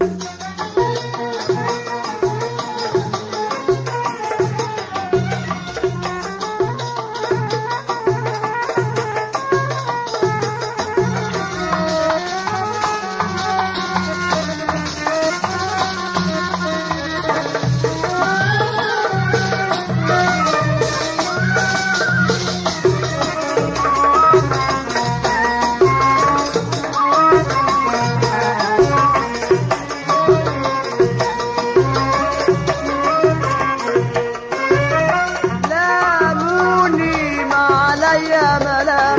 لاموني ما عليا ملام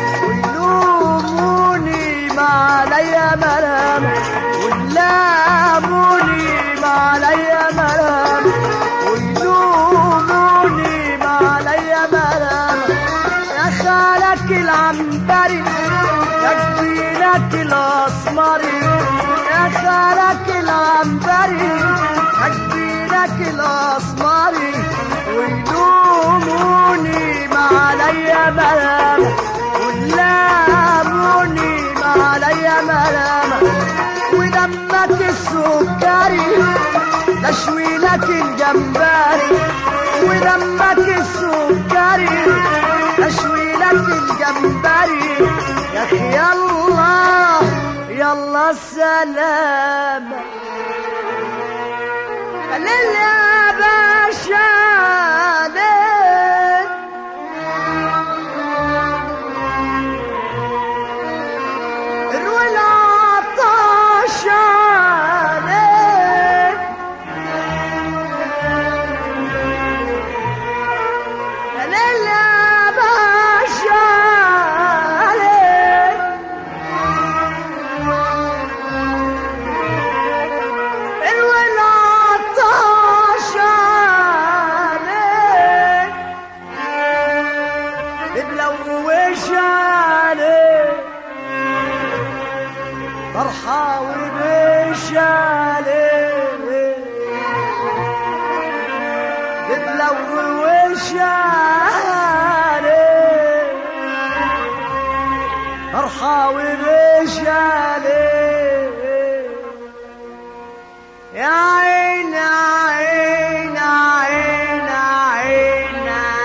ويلوموني ما عليا ملام ولاموني ما عليا ملام ويلوموني ما عليا ملام يا خالك العنبري يا جبينك الاسمري يا خالك العنبري يا جبينك الاسمري ويلوموني ما عليا ملام ولاموني ما عليا ملام ودمك السكري نشوي لك الجمبري ودمك السكري نشوي لك الجمبري يا اخي يلا يلا السلام ليل يا باشا ليل روي العطش عليك يا ليل يا باشا عليك روي العطش عليك بلوش عليك فرحة وبش عليك بتلوش عليك فرحة وبش عليك يا عين عين عين عين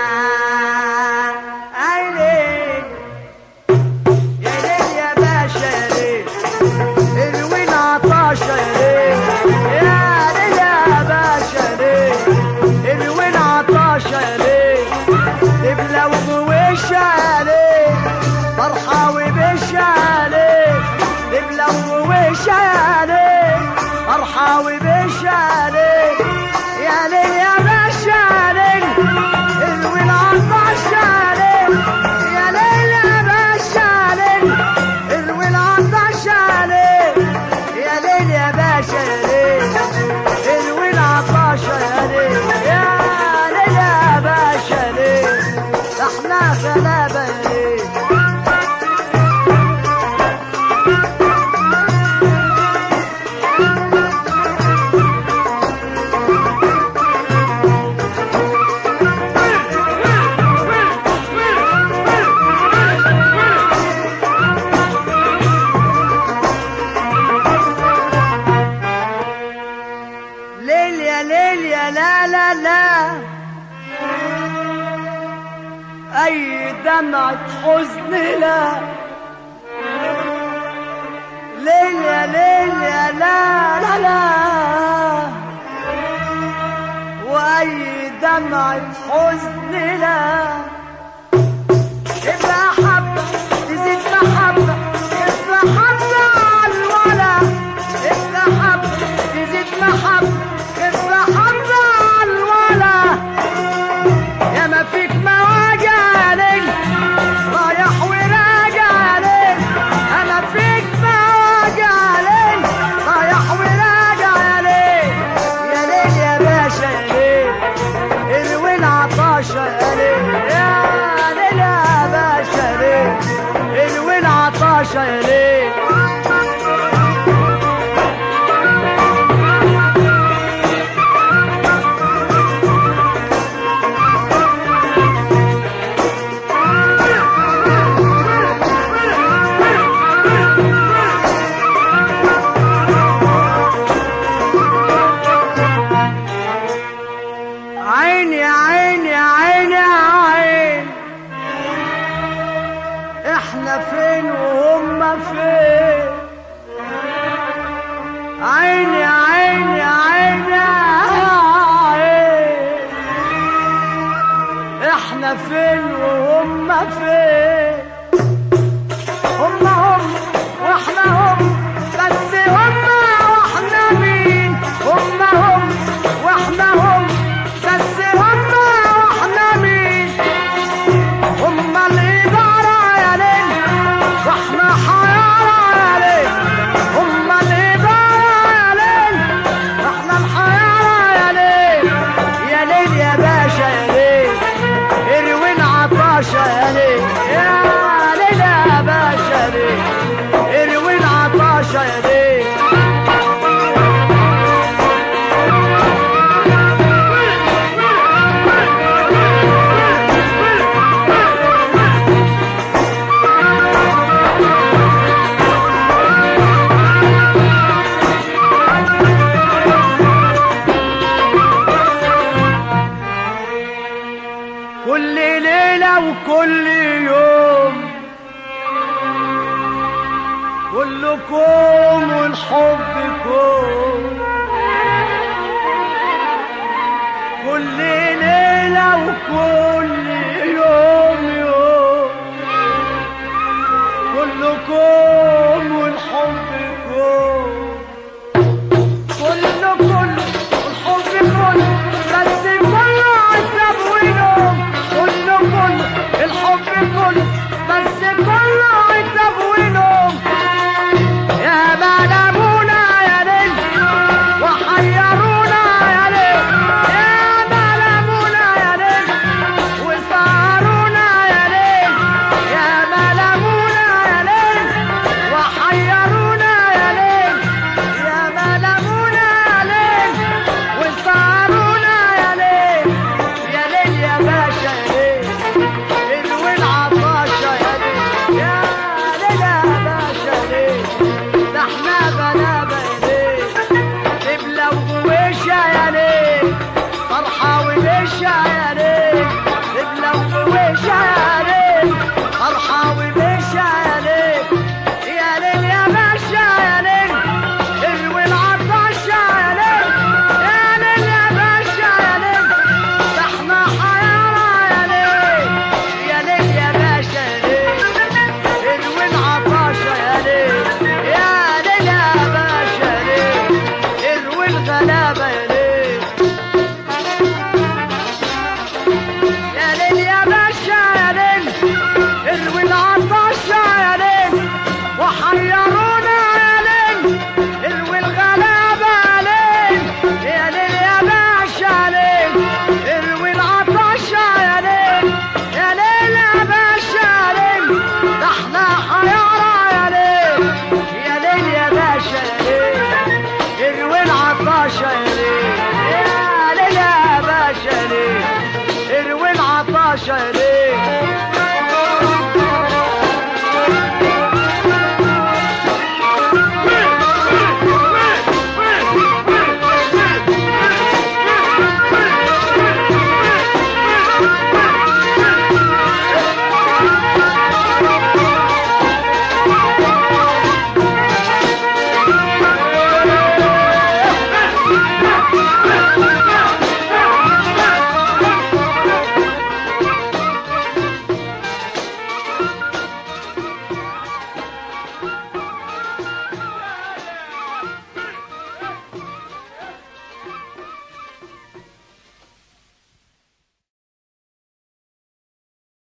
عينين يا ليل يا باشا يا ليل الوين عطاشة يا ليل يا ليل يا باشا يا ليل الوين عطاشة يا ليل تبلى وبوش عليك فرحة وبش عليك تبلى وبوش عليك فرحة وبش عليك يا ليل يا باشا عليك الوين عطاش عليك يا ليل يا باشا عليك الوين عطاش عليك يا ليل يا باشا يا ليل الوين عطاش يا ليل يا ليل يا باشا ليل احنا غلابة يا ليل ليل يا ليل يا لا لا لا أي دمعة حزن لا ليل يا ليل يا لا لا لا وأي دمعة حزن لا ابقى حبة تزيد محبة ابقى حبة على الولا ابقى حبة تزيد محبة ابقى حبة على الولا يا ما فيك مواجع عليك رايح وراجع عليك انا فيك مواجع عليك رايح وراجع عليك يا ليل يا باشا يا ليل الوين عطاشة يا ليل يا عيني عيني عيني عيني احنا فين وهم فين هم هم واحنا هم بس هم واحنا مين هم هم واحنا هم بس هم واحنا مين هم الإدارة يا ليل واحنا حيارى يا ليل هم الإدارة يا ليل احنا الحيارى يا ليل يا ليل يا باشا يا ليل اروين عطاشة يا ليل يا ليل يا باشا يا ليل اروين عطاشة يا ليل كل ليلة وكل يوم كلكم والحب كوم كل ليلة وكل يوم يوم كلكم والحب كوم كله كله الحب كله بس كله عذاب ونوم كله كله الحب كله بس كله عذاب ونوم يا ملمونا يا ليل وحيرونا يا ليل يا ملمونا يا ليل وسهرونا يا ليل يا ملمونا يا ليل وحيرونا يا ليل يا ملمونا يا ليل وسهرونا يا ليل يا ليل يا باشا يا ليل الوين عطاشة يا ليل يا ليل يا باشا ليل ده احنا بنابة يا ليل قبلة وجويشة يا ليل فرحة ودشة يا ليل قبلة وجويشة يا ليل فرحة ودشة يا ليل يا ليل يا باشا يا ليل الوين عطاشة يا ليل يا ليل يا باشا يا ليل ده احنا حيارى يا ليل يا ليل يا باشا يا ليل الوين عطاشة يا ليل يا ليل يا باشا يا ليل الوين غلابة يا ليل يا ليل يا باشا يا ليل الوين عطاشة يا ليل وحيرونا يا ليل الوين غلابة يا ليل يا ليل يا باشا يا ليل الوين عطاشة يا ليل يا ليل يا باشا يا ليل ده احنا حيارى يا ليل يا ليل يا باشا يا ليل الوين عطاشة يا ليل يا ليل يا باشا يا ليل الوين عطاشة يا